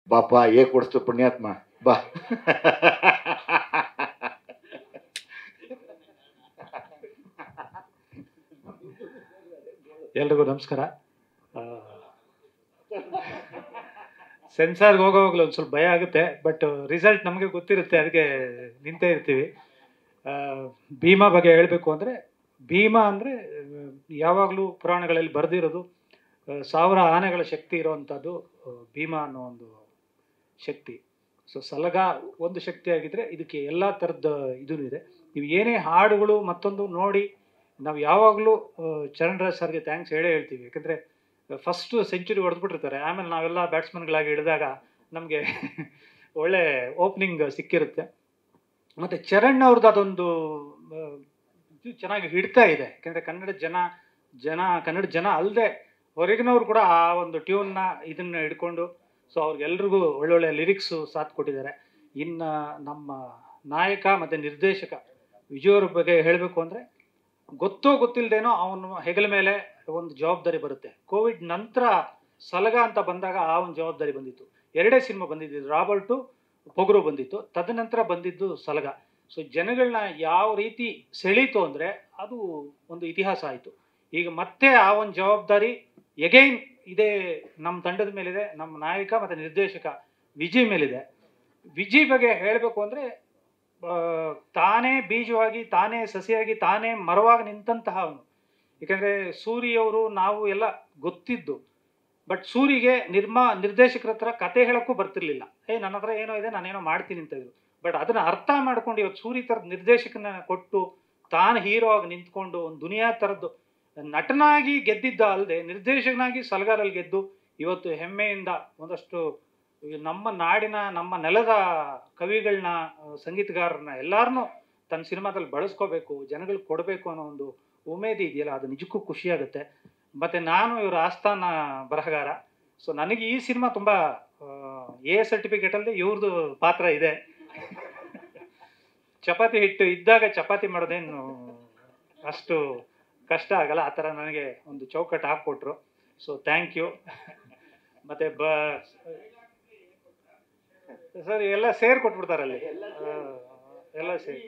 ಬಾಪ ಏ ಕೊಡಿಸ್ತು ಪುಣ್ಯಾತ್ಮ ಬಾ ಎಲ್ರಿಗೂ ನಮಸ್ಕಾರ ಸೆನ್ಸಾರ್ಗೆ ಹೋಗೋವಾಗಲೂ ಒಂದು ಸ್ವಲ್ಪ ಭಯ ಆಗುತ್ತೆ ಬಟ್ ರಿಸಲ್ಟ್ ನಮಗೆ ಗೊತ್ತಿರುತ್ತೆ ಅದಕ್ಕೆ ನಿಂತೇ ಇರ್ತೀವಿ ಆ, ಭೀಮಾ ಬಗ್ಗೆ ಹೇಳಬೇಕು ಅಂದರೆ ಭೀಮಾ ಅಂದರೆ ಯಾವಾಗಲೂ ಪುರಾಣಗಳಲ್ಲಿ ಬರೆದಿರೋದು ಸಾವಿರ ಆನೆಗಳ ಶಕ್ತಿ ಇರುವಂಥದ್ದು ಆ, ಭೀಮಾ ಅನ್ನೋ ಒಂದು ಶಕ್ತಿ ಸೊ ಸಲಗ ಒಂದು ಶಕ್ತಿ ಆಗಿದ್ರೆ ಇದಕ್ಕೆ ಎಲ್ಲ ಥರದ ಇದೂ ಇದೆ ನೀವು ಏನೇ ಹಾಡುಗಳು ಮತ್ತೊಂದು ನೋಡಿ ನಾವು ಯಾವಾಗಲೂ ಚರಣ್ ಸರ್ಗೆ ಥ್ಯಾಂಕ್ಸ್ ಹೇಳೇ ಹೇಳ್ತೀವಿ ಯಾಕಂದರೆ ಫಸ್ಟ್ ಸೆಂಚುರಿ ಹೊಡೆದ್ಬಿಟ್ಟಿರ್ತಾರೆ ಆಮೇಲೆ ನಾವೆಲ್ಲ ಬ್ಯಾಟ್ಸ್ಮನ್ಗಳಾಗಿ ಹಿಡಿದಾಗ ನಮಗೆ ಒಳ್ಳೆ ಓಪನಿಂಗ್ ಸಿಕ್ಕಿರುತ್ತೆ ಮತ್ತು ಚರಣ್ ಅವ್ರದ್ದು ಅದೊಂದು ಆ, ಇದು ಚೆನ್ನಾಗಿ ಹಿಡ್ತಾ ಇದೆ ಯಾಕಂದರೆ ಕನ್ನಡ ಜನ ಜನ ಕನ್ನಡ ಜನ ಅಲ್ಲದೆ ಹೊರಗಿನವ್ರು ಕೂಡ ಆ ಒಂದು ಟ್ಯೂನ್ನ ಇದನ್ನು ಹಿಡ್ಕೊಂಡು ಸೊ ಅವ್ರಿಗೆಲ್ರಿಗೂ ಒಳ್ಳೊಳ್ಳೆ ಲಿರಿಕ್ಸು ಸಾಥ್ ಕೊಟ್ಟಿದ್ದಾರೆ ಇನ್ನು ನಮ್ಮ ನಾಯಕ ಮತ್ತು ನಿರ್ದೇಶಕ ವಿಜಯವ್ರ ಬಗ್ಗೆ ಹೇಳಬೇಕು ಅಂದರೆ ಗೊತ್ತೋ ಗೊತ್ತಿಲ್ಲದೇನೋ ಅವನ ಹೆಗಲ ಮೇಲೆ ಒಂದು ಜವಾಬ್ದಾರಿ ಬರುತ್ತೆ ಕೋವಿಡ್ ನಂತರ ಸಲಗ ಅಂತ ಬಂದಾಗ ಆ ಒಂದು ಜವಾಬ್ದಾರಿ ಬಂದಿತ್ತು ಎರಡೇ ಸಿನಿಮಾ ಬಂದಿದ್ದು ರಾಬರ್ಟು ಪೊಗರು ಬಂದಿತ್ತು ತದನಂತರ ಬಂದಿದ್ದು ಸಲಗ ಸೊ ಜನಗಳನ್ನ ಯಾವ ರೀತಿ ಸೆಳೀತು ಅಂದರೆ ಅದು ಒಂದು ಇತಿಹಾಸ ಆಯಿತು ಈಗ ಮತ್ತೆ ಆ ಒಂದು ಜವಾಬ್ದಾರಿ ಎಗೈನ್ ಇದೇ ನಮ್ಮ ತಂಡದ ಮೇಲಿದೆ ನಮ್ಮ ನಾಯಕ ಮತ್ತು ನಿರ್ದೇಶಕ ವಿಜಯ್ ಮೇಲಿದೆ ವಿಜಯ್ ಬಗ್ಗೆ ಹೇಳಬೇಕು ಅಂದರೆ ತಾನೇ ಬೀಜವಾಗಿ ತಾನೇ ಸಸಿಯಾಗಿ ತಾನೇ ಮರವಾಗಿ ನಿಂತಹ ಅವನು ಏಕೆಂದರೆ ಸೂರಿಯವರು ನಾವು ಎಲ್ಲ ಗೊತ್ತಿದ್ದು ಬಟ್ ಸೂರಿಗೆ ನಿರ್ಮಾ ನಿರ್ದೇಶಕರ ಹತ್ರ ಕತೆ ಹೇಳೋಕ್ಕೂ ಬರ್ತಿರ್ಲಿಲ್ಲ ಏ ನನ್ನ ಹತ್ರ ಏನೋ ಇದೆ ನಾನೇನೋ ಮಾಡ್ತೀನಿ ಅಂತ ಇದ್ರು ಬಟ್ ಅದನ್ನ ಅರ್ಥ ಮಾಡ್ಕೊಂಡು ಇವತ್ತು ಸೂರಿ ಥರದ ನಿರ್ದೇಶಕನ ಕೊಟ್ಟು ತಾನು ಹೀರೋ ಆಗಿ ನಿಂತ್ಕೊಂಡು ಒಂದು ದುನಿಯಾ ಥರದ್ದು ನಟನಾಗಿ ಗೆದ್ದಿದ್ದ ಅಲ್ಲದೆ ನಿರ್ದೇಶಕನಾಗಿ ಸಲಗಾರಲ್ಲಿ ಗೆದ್ದು ಇವತ್ತು ಹೆಮ್ಮೆಯಿಂದ ಒಂದಷ್ಟು ಈ ನಮ್ಮ ನಾಡಿನ ನಮ್ಮ ನೆಲದ ಕವಿಗಳನ್ನ ಸಂಗೀತಗಾರರನ್ನ ಎಲ್ಲರನ್ನೂ ತನ್ನ ಸಿನಿಮಾದಲ್ಲಿ ಬಳಸ್ಕೋಬೇಕು ಜನಗಳಿಗೆ ಕೊಡಬೇಕು ಅನ್ನೋ ಒಂದು ಉಮೇದಿ ಇದೆಯಲ್ಲ ಅದು ನಿಜಕ್ಕೂ ಖುಷಿಯಾಗುತ್ತೆ ಮತ್ತು ನಾನು ಇವರ ಆಸ್ಥಾನ ಬರಹಗಾರ ಸೊ ನನಗೆ ಈ ಸಿನಿಮಾ ತುಂಬ ಎ ಸರ್ಟಿಫಿಕೇಟಲ್ಲಿ ಇವ್ರದ್ದು ಪಾತ್ರ ಇದೆ ಚಪಾತಿ ಹಿಟ್ಟು ಇದ್ದಾಗ ಚಪಾತಿ ಮಾಡೋದೇನು ಅಷ್ಟು ಕಷ್ಟ ಆಗಲ್ಲ ಆ ಥರ ನನಗೆ ಒಂದು ಚೌಕಟ್ಟು ಹಾಕ್ಕೊಟ್ರು ಸೊ ಥ್ಯಾಂಕ್ ಯು ಮತ್ತು ಬ ಸರ್ ಎಲ್ಲ ಸೇರ್ ಕೊಟ್ಬಿಡ್ತಾರಲ್ಲಿ ಆ, ಎಲ್ಲ ಸೇರಿ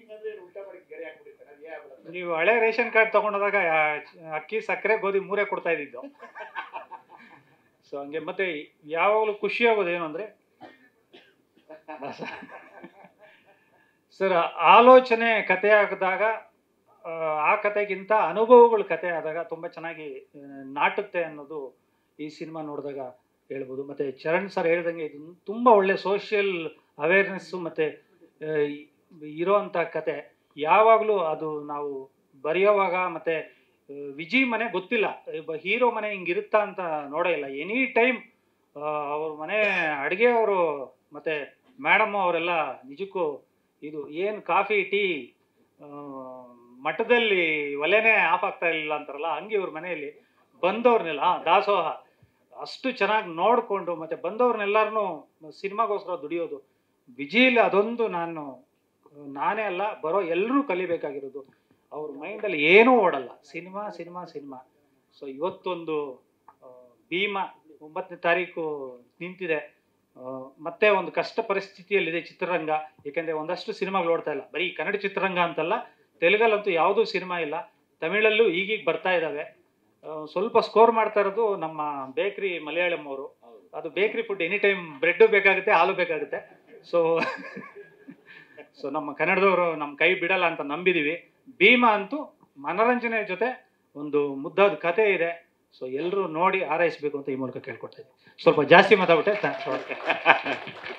ನೀವು ಹಳೆ ರೇಷನ್ ಕಾರ್ಡ್ ತಗೊಂಡೋದಾಗ ಆ, ಅಕ್ಕಿ ಸಕ್ಕರೆ ಗೋಧಿ ಮೂರೇ ಕೊಡ್ತಾ ಇದ್ದಿದ್ದು ಸೊ ಹಂಗೆ ಮತ್ತೆ ಯಾವಾಗಲೂ ಖುಷಿ ಆಗೋದು ಏನು ಅಂದರೆ ಸರ್ ಆಲೋಚನೆ ಕತೆ ಆಗಿದಾಗ ಆ, ಆ ಕತೆಗಿಂತ ಅನುಭವಗಳು ಕತೆ ಆದಾಗ ತುಂಬ ಚೆನ್ನಾಗಿ ಆ, ನಾಟುತ್ತೆ ಅನ್ನೋದು ಈ ಸಿನಿಮಾ ನೋಡಿದಾಗ ಹೇಳ್ಬೋದು ಮತ್ತು ಚರಣ್ ಸರ್ ಹೇಳ್ದಂಗೆ ಇದು ತುಂಬ ಒಳ್ಳೆ ಸೋಷಿಯಲ್ ಅವೇರ್ನೆಸ್ಸು ಮತ್ತು ಇರೋವಂಥ ಕತೆ ಯಾವಾಗಲೂ ಅದು ನಾವು ಬರೆಯೋವಾಗ ಮತ್ತು ವಿಜಯ್ ಮನೆ ಗೊತ್ತಿಲ್ಲ ಹೀರೋ ಮನೆ ಹಿಂಗಿರುತ್ತಾ ಅಂತ ನೋಡೇ ಇಲ್ಲ ಎನಿ ಟೈಮ್ ಅವ್ರ ಮನೆ ಅಡುಗೆ ಅವರು ಮತ್ತು ಮೇಡಮ್ ಅವರೆಲ್ಲ ನಿಜಕ್ಕೂ ಇದು ಏನು ಕಾಫಿ ಟೀ ಮಠದಲ್ಲಿ ಒಲೆನೇ ಆಫ್ ಆಗ್ತಾ ಇಲ್ಲ ಅಂತಾರಲ್ಲ ಹಂಗೆ ಇವ್ರ ಮನೆಯಲ್ಲಿ ಬಂದವ್ರನ್ನೆಲ್ಲ ಆ, ದಾಸೋಹ ಅಷ್ಟು ಚೆನ್ನಾಗಿ ನೋಡಿಕೊಂಡು ಮತ್ತು ಬಂದವ್ರನ್ನೆಲ್ಲರನ್ನೂ ಸಿನಿಮಾಗೋಸ್ಕರ ದುಡಿಯೋದು ವಿಜಿಲ್ ಅದೊಂದು ನಾನು ನಾನೇ ಅಲ್ಲ ಬರೋ ಎಲ್ಲರೂ ಕಲಿಬೇಕಾಗಿರೋದು ಅವ್ರ ಮೈಂಡಲ್ಲಿ ಏನೂ ಓಡಲ್ಲ ಸಿನಿಮಾ ಸಿನಿಮಾ ಸಿನಿಮಾ ಸೊ ಇವತ್ತೊಂದು ಆ, ಭೀಮಾ ಒಂಬತ್ತನೇ ತಾರೀಕು ನಿಂತಿದೆ ಆ, ಮತ್ತೆ ಒಂದು ಕಷ್ಟ ಪರಿಸ್ಥಿತಿಯಲ್ಲಿದೆ ಚಿತ್ರರಂಗ ಏಕೆಂದರೆ ಒಂದಷ್ಟು ಸಿನಿಮಾಗಳು ಓಡ್ತಾ ಇಲ್ಲ ಬರೀ ಕನ್ನಡ ಚಿತ್ರರಂಗ ಅಂತಲ್ಲ ತೆಲುಗಲ್ಲಂತೂ ಯಾವುದೂ ಸಿನಿಮಾ ಇಲ್ಲ ತಮಿಳಲ್ಲೂ ಈಗೀಗ ಬರ್ತಾ ಇದ್ದಾವೆ ಆ, ಸ್ವಲ್ಪ ಸ್ಕೋರ್ ಮಾಡ್ತಾ ಇರೋದು ನಮ್ಮ ಬೇಕ್ರಿ ಮಲಯಾಳಂ ಅವರು ಅದು ಬೇಕ್ರಿ ಫುಡ್ ಎನಿ ಟೈಮ್ ಬ್ರೆಡ್ಡು ಬೇಕಾಗುತ್ತೆ ಹಾಲು ಬೇಕಾಗುತ್ತೆ ಸೊ ಸೊ ನಮ್ಮ ಕನ್ನಡದವರು ನಮ್ಮ ಕೈ ಬಿಡಲ್ಲ ಅಂತ ನಂಬಿದೀವಿ ಭೀಮಾ ಅಂತೂ ಮನರಂಜನೆ ಜೊತೆ ಒಂದು ಮುದ್ದಾದ ಕತೆ ಇದೆ ಸೊ ಎಲ್ಲರೂ ನೋಡಿ ಆರೈಸಬೇಕು ಅಂತ ಈ ಮೂಲಕ ಕೇಳ್ಕೊಡ್ತಾ ಇದ್ದೀನಿ ಸ್ವಲ್ಪ ಜಾಸ್ತಿ ಮಾತಾಡ್ಬಿಟ್ಟೆ ಥ್ಯಾಂಕ್ಸ್